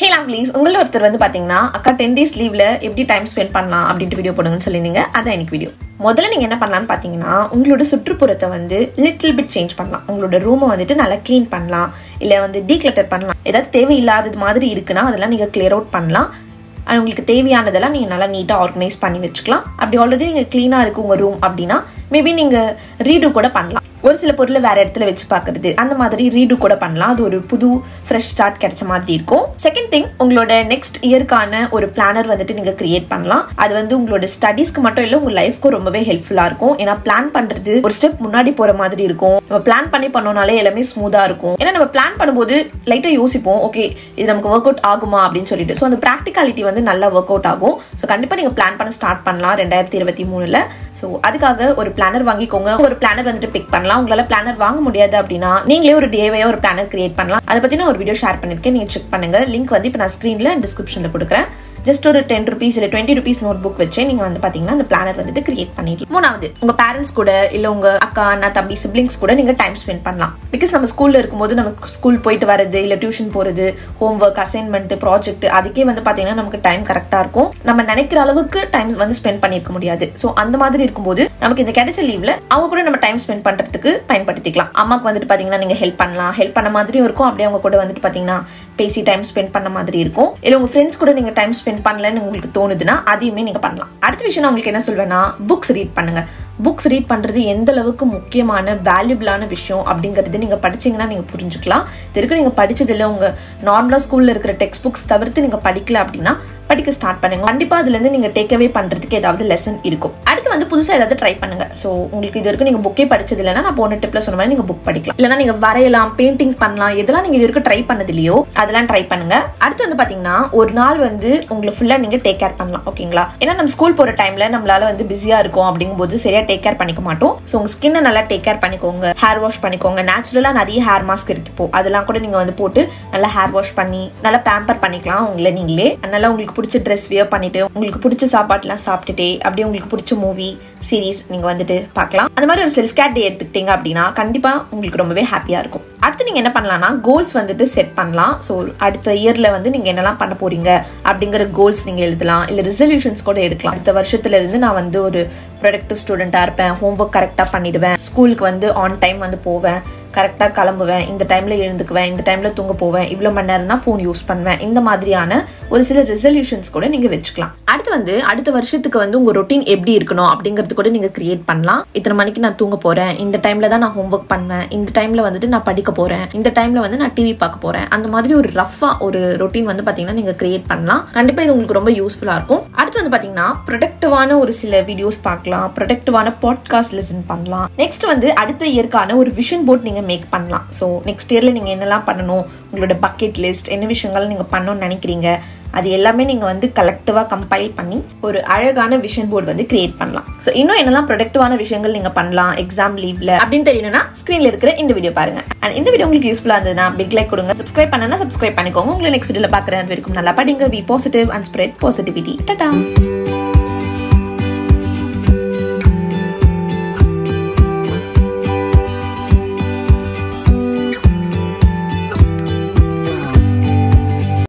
ஹே லாம்லீஸ் உங்களில் ஒருத்தர் வந்து பார்த்தீங்கன்னா அக்கா டென் டேஸ் லீவ்ல எப்படி டைம் ஸ்பெண்ட் பண்ணலாம் அப்படின்ட்டு வீடியோ போடுங்கன்னு சொல்லியிருந்தீங்க அதான் எனக்கு வீடியோ முதல்ல நீங்கள் என்ன பண்ணலாம்னு பார்த்தீங்கன்னா உங்களோட சுற்றுப்புறத்தை வந்து லிட்டில் பிட் சேஞ்ச் பண்ணலாம் உங்களோட ரூமை வந்துட்டு நல்லா க்ளீன் பண்ணலாம் இல்லை வந்து டீக்ளட்டர் பண்ணலாம் ஏதாவது தேவையில்லாதது மாதிரி இருக்குன்னா அதெல்லாம் நீங்கள் கிளியர் அவுட் பண்ணலாம் அண்ட் உங்களுக்கு தேவையானதெல்லாம் நீங்கள் நல்லா நீட்டாக ஆர்கனைஸ் பண்ணி வச்சுக்கலாம் அப்படி ஆல்ரெடி நீங்கள் க்ளீனாக இருக்குது உங்கள் ரூம் அப்படின்னா மேபி நீங்கள் ரீடு கூட பண்ணலாம் ஒரு சில பொருளை வேற இடத்துல வச்சு பார்க்கறது அந்த மாதிரி ரீடு கூட பண்ணலாம் அது ஒரு புது ஃப்ரெஷ் ஸ்டார்ட் கிடைச்ச மாதிரி இருக்கும் செகண்ட் திங் உங்களோட நெக்ஸ்ட் இயர்க்கான ஒரு பிளானர் வந்துட்டு நீங்கள் கிரியேட் பண்ணலாம் அது வந்து உங்களோட ஸ்டடீஸ்க்கு மட்டும் இல்லை உங்கள் லைஃப்க்கும் ரொம்பவே ஹெல்ப்ஃபுல்லாக இருக்கும் ஏன்னா பிளான் பண்ணுறது ஒரு ஸ்டெப் முன்னாடி போகிற மாதிரி இருக்கும் நம்ம பிளான் பண்ணி பண்ணோம்னாலே எல்லாமே ஸ்மூத்தாக இருக்கும் ஏன்னா நம்ம பிளான் பண்ணும்போது லைட்டாக யோசிப்போம் ஓகே இது நமக்கு ஒர்க் அவுட் ஆகுமா அப்படின்னு சொல்லிட்டு ஸோ அந்த ப்ராக்டிகாலிட்டி வந்து நல்லா ஒர்க் அவுட் ஆகும் ஸோ கண்டிப்பாக நீங்கள் பிளான் பண்ண ஸ்டார்ட் பண்ணலாம் ரெண்டாயிரத்தி இருபத்தி மூணில் ஸோ அதுக்காக ஒரு பிளானர் வாங்கிக்கோங்க ஒரு பிளானர் வந்துட்டு பிக் பண்ணலாம் உங்களால் பிளானர் வாங்க முடியாது அப்படின்னா நீங்களே ஒரு டேவையாக ஒரு பிளானர் கிரியேட் பண்ணலாம் அதை பற்றி நான் ஒரு வீடியோ ஷேர் பண்ணியிருக்கேன் நீங்கள் செக் பண்ணுங்க லிங்க் வந்து இப்போ நான் ஸ்க்ரீனில் டிஸ்கிரிப்ஷனில் கொடுக்குறேன் ஜஸ்ட் ஒரு டென் ருபீஸ் இல்லை டுவெண்ட்டி ருபீஸ் நோட் புக் வச்சு நீங்கள் வந்து பார்த்தீங்கன்னா அந்த பிளானர் வந்துட்டு கிரியேட் பண்ணிடலாம் மூணாவது உங்கள் பேரண்ட்ஸ் கூட இல்லை உங்கள் அக்கா அண்ணா தம்பி சிப்ளிங்ஸ் கூட நீங்கள் டைம் ஸ்பெண்ட் பண்ணலாம் பிகாஸ் நம்ம ஸ்கூலில் இருக்கும்போது நம்ம ஸ்கூல் போயிட்டு வரது இல்லை டியூஷன் போகிறது ஹோம் ஒர்க் அசைன்மெண்ட் ப்ராஜெக்ட் அதுக்கே வந்து பார்த்தீங்கன்னா நமக்கு டைம் கரெக்டாக இருக்கும் நம்ம நினைக்கிற அளவுக்கு டைம் வந்து ஸ்பெண்ட் பண்ணியிருக்க முடியாது ஸோ அந்த மாதிரி இருக்கும்போது நமக்கு இந்த கிடைச்ச லீவ்ல அவங்க கூட நம்ம டைம் ஸ்பெண்ட் பண்ணுறதுக்கு பயன்படுத்திக்கலாம் அம்மாக்கு வந்துட்டு பார்த்தீங்கன்னா நீங்கள் ஹெல்ப் பண்ணலாம் ஹெல்ப் பண்ண மாதிரியும் இருக்கும் அப்படியே அவங்க கூட வந்துட்டு பார்த்தீங்கன்னா பேசி டைம் ஸ்பெண்ட் பண்ண மாதிரி இருக்கும் இல்லை உங்கள் ஃப்ரெண்ட்ஸ் கூட நீங்கள் டைம் ஸ்பெண்ட் பண்ணலன்னு உங்களுக்கு தோணுதுன்னா அதையுமே நீங்கள் பண்ணலாம் அடுத்த விஷயம் நான் உங்களுக்கு என்ன சொல்வேன்னா புக்ஸ் ரீட் பண்ணுங்க புக்ஸ் ரீட் பண்ணுறது எந்த அளவுக்கு முக்கியமான வேல்யூபிளான விஷயம் அப்படிங்கிறது நீங்கள் படிச்சீங்கன்னா நீங்கள் புரிஞ்சுக்கலாம் இது வரைக்கும் நீங்கள் படிச்சதில்லை உங்கள் நார்மலாக ஸ்கூலில் இருக்கிற டெக்ஸ்ட் புக்ஸ் தவிர்த்து நீங்கள் படிக்கல அப்படின்னா படிக்க ஸ்டார்ட் பண்ணுங்க கண்டிப்பா அதுல இருந்து நீங்க டேக் அவே பண்றதுக்கு ஏதாவது லெசன் இருக்கும் அடுத்து வந்து புதுசா ஏதாவது ட்ரை பண்ணுங்க சோ உங்களுக்கு இது வரைக்கும் நீங்க புக்கே படிச்சது இல்லைன்னா நான் போன டிப்ல சொன்ன மாதிரி நீங்க புக் படிக்கலாம் இல்லைன்னா நீங்க வரையலாம் பெயிண்டிங் பண்ணலாம் எதெல்லாம் நீங்க இது வரைக்கும் ட்ரை பண்ணது இல்லையோ அதெல்லாம் ட்ரை பண்ணுங்க அடுத்து வந்து பாத்தீங்கன்னா ஒரு நாள் வந்து உங்களை ஃபுல்லா நீங்க டேக் கேர் பண்ணலாம் ஓகேங்களா ஏன்னா நம்ம ஸ்கூல் போற டைம்ல நம்மளால வந்து பிஸியா இருக்கும் அப்படிங்கும்போது சரியா டேக் கேர் பண்ணிக்க மாட்டோம் ஸோ உங்க ஸ்கின்னை நல்லா டேக் கேர் பண்ணிக்கோங்க ஹேர் வாஷ் பண்ணிக்கோங்க நேச்சுரலா நிறைய ஹேர் மாஸ்க் இருக்கு இப்போ அதெல்லாம் கூட நீங்க வந்து போட்டு நல்லா ஹேர் வாஷ் பண்ணி நல்லா பேம்பர் பண்ணிக்கலாம் உங்களை நீங்களே அதனால உங்களுக்கு பிடிச்ச ட்ரெஸ் வியர் பண்ணிட்டு உங்களுக்கு பிடிச்ச சாப்பாடுலாம் சாப்பிட்டுட்டே அப்படியே உங்களுக்கு பிடிச்ச மூவி சீரீஸ் நீங்க வந்துட்டு பார்க்கலாம் அந்த மாதிரி ஒரு செல்ஃப் கேர் டே எடுத்துக்கிட்டீங்க அப்படின்னா கண்டிப்பா உங்களுக்கு ரொம்பவே ஹாப்பியா இருக்கும் அடுத்து நீங்க என்ன பண்ணலாம்னா கோல்ஸ் வந்துட்டு செட் பண்ணலாம் ஸோ அடுத்த இயர்ல வந்து நீங்க என்னெல்லாம் பண்ண போறீங்க அப்படிங்கிற கோல்ஸ் நீங்க எழுதலாம் இல்ல ரிசல்யூஷன்ஸ் கூட எடுக்கலாம் அடுத்த வருஷத்துல இருந்து நான் வந்து ஒரு ப்ரொடக்டிவ் ஸ்டூடெண்டா இருப்பேன் ஹோம்ஒர்க் கரெக்டா பண்ணிடுவேன் ஸ்கூலுக்கு வந்து ஆன் டைம் வந்து போவேன் கரெக்டாக கிளம்புவேன் இந்த டைமில் எழுந்துக்குவேன் இந்த டைமில் தூங்க போவேன் இவ்வளோ மணி நேரம் தான் ஃபோன் யூஸ் பண்ணுவேன் இந்த மாதிரியான ஒரு சில ரிசல்யூஷன்ஸ் கூட நீங்கள் வச்சுக்கலாம் அடுத்து வந்து அடுத்த வருஷத்துக்கு வந்து உங்கள் ரொட்டீன் எப்படி இருக்கணும் அப்படிங்கிறது கூட நீங்கள் கிரியேட் பண்ணலாம் இத்தனை மணிக்கு நான் தூங்க போகிறேன் இந்த டைமில் தான் நான் ஹோம்ஒர்க் பண்ணுவேன் இந்த டைமில் வந்துட்டு நான் படிக்க போகிறேன் இந்த டைமில் வந்து நான் டிவி பார்க்க போகிறேன் அந்த மாதிரி ஒரு ரஃபாக ஒரு ரொட்டீன் வந்து பார்த்தீங்கன்னா நீங்கள் கிரியேட் பண்ணலாம் கண்டிப்பாக இது உங்களுக்கு ரொம்ப யூஸ்ஃபுல்லாக இருக்கும் அடுத்து வந்து பார்த்தீங்கன்னா ப்ரொடக்டிவான ஒரு சில வீடியோஸ் பார்க்கலாம் ப்ரொடக்டிவான பாட்காஸ்ட் லிசன் பண்ணலாம் நெக்ஸ்ட் வந்து அடுத்த இயற்கான ஒரு விஷன் போர்ட் நீங்கள் மேக் பண்ணலாம் ஸோ நெக்ஸ்ட் இயரில் நீங்கள் என்னெல்லாம் பண்ணணும் உங்களோட பக்கெட் லிஸ்ட் என்ன விஷயங்கள் நீங்கள் பண்ணணும்னு நினைக்கிறீங்க அது எல்லாமே நீங்கள் வந்து கலெக்டிவாக கம்பைல் பண்ணி ஒரு அழகான விஷன் போர்டு வந்து கிரியேட் பண்ணலாம் ஸோ இன்னும் என்னெல்லாம் ப்ரொடக்டிவான விஷயங்கள் நீங்கள் பண்ணலாம் எக்ஸாம் லீவ்ல அப்படின்னு தெரியணும்னா ஸ்க்ரீனில் இருக்கிற இந்த வீடியோ பாருங்க அண்ட் இந்த வீடியோ உங்களுக்கு யூஸ்ஃபுல்லாக இருந்ததுன்னா பிக் லைக் கொடுங்க சப்ஸ்கிரைப் பண்ணனா சப்ஸ்கிரைப் பண்ணிக்கோங்க உங்களை நெக்ஸ்ட் வீடியோவில் பார்க்குறேன் அது வரைக்கும் நல்லா படிங்க be positive and spread positivity ta-ta